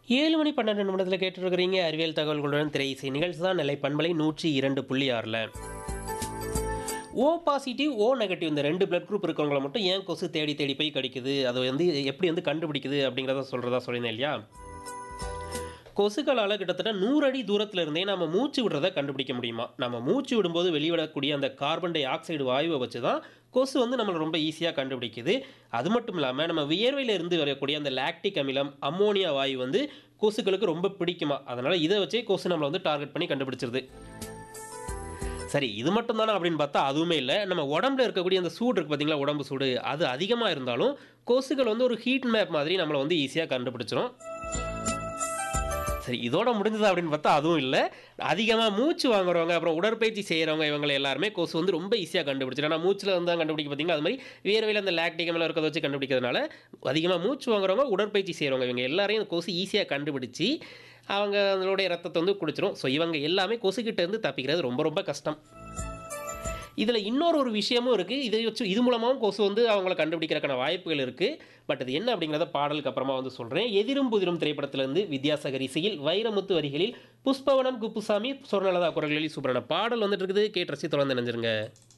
ஏழு மணி பன்னெண்டு நிமிடத்தில் கேட்டுருக்கிறீங்க அறிவியல் தகவல்களுடன் திரை இசை நிகழ்ச்சி தான் நிலை பண்பலை நூற்றி இரண்டு புள்ளி ஆறில் ஓ பாசிட்டிவ் ஓ நெகட்டிவ் இந்த ரெண்டு பிளட் குரூப் இருக்கவங்கள மட்டும் ஏன் கொசு தேடி தேடி போய் கடிக்குது அதை வந்து எப்படி வந்து கண்டுபிடிக்குது அப்படிங்கிறத சொல்கிறதா சொல்லியிருந்தேன் இல்லையா கொசுக்களால் கிட்டத்தட்ட நூறு அடி தூரத்தில் இருந்தே நம்ம மூச்சு விடுறதை கண்டுபிடிக்க முடியுமா நம்ம மூச்சு விடும்போது வெளிவிடக்கூடிய அந்த கார்பன் டை ஆக்சைடு வாயுவை வச்சு தான் கொசு வந்து நம்மளை ரொம்ப ஈஸியாக கண்டுபிடிக்குது அது மட்டும் இல்லாமல் நம்ம வியர்வையில இருந்து வரக்கூடிய அந்த லாக்டிக் அமிலம் அம்மோனியா வாயு வந்து கொசுக்களுக்கு ரொம்ப பிடிக்குமா அதனால் இதை வச்சே கொசு நம்மளை வந்து டார்கெட் பண்ணி கண்டுபிடிச்சிருது சரி இது மட்டும் தானே அப்படின்னு பார்த்தா அதுவுமே இல்லை நம்ம உடம்புல இருக்கக்கூடிய அந்த சூடு இருக்குது பார்த்தீங்களா உடம்பு சூடு அது அதிகமாக இருந்தாலும் கொசுக்கள் வந்து ஒரு ஹீட் மேப் மாதிரி நம்மளை வந்து ஈஸியாக கண்டுபிடிச்சிரும் சரி இதோட முடிஞ்சது அப்படின்னு பார்த்தா அதுவும் இல்லை அதிகமாக மூச்சு வாங்குறவங்க அப்புறம் உடற்பயிற்சி செய்கிறவங்க இவங்களை எல்லாருமே கொசு வந்து ரொம்ப ஈஸியாக கண்டுபிடிச்சிடும் ஆனால் மூச்சில் வந்து தான் கண்டுபிடிக்க பார்த்தீங்களா அது மாதிரி வேர்வையில் அந்த லாக்டிகமில் இருக்கிறத வச்சு கண்டுபிடிக்கிறதுனால அதிகமாக மூச்சு வாங்குறவங்க உடற்பயிற்சி செய்கிறவங்க இவங்க எல்லாரையும் இந்த கொசு ஈஸியாக கண்டுபிடிச்சி அவங்க அதனுடைய ரத்தத்தை வந்து குடிச்சிரும் ஸோ இவங்க எல்லாமே கொசுக்கிட்ட இருந்து தப்பிக்கிறது ரொம்ப ரொம்ப கஷ்டம் இதில் இன்னொரு ஒரு விஷயமும் இருக்குது இதை வச்சு இது மூலமாகவும் கொசு வந்து அவங்கள கண்டுபிடிக்கிறதுக்கான வாய்ப்புகள் இருக்குது பட் அது என்ன அப்படிங்கிறத பாடலுக்கு அப்புறமா வந்து சொல்கிறேன் எதிரும் புதிரும் திரைப்படத்திலிருந்து வித்யாசாகர் இசையில் வைரமுத்து வரிகளில் புஷ்பவனம் குப்புசாமி சொர்ணலதா குரல்களில் சூப்பரான பாடல் வந்துட்டு இருக்குது கேட்டு ரசி தொடர்ந்து நினைஞ்சிருங்க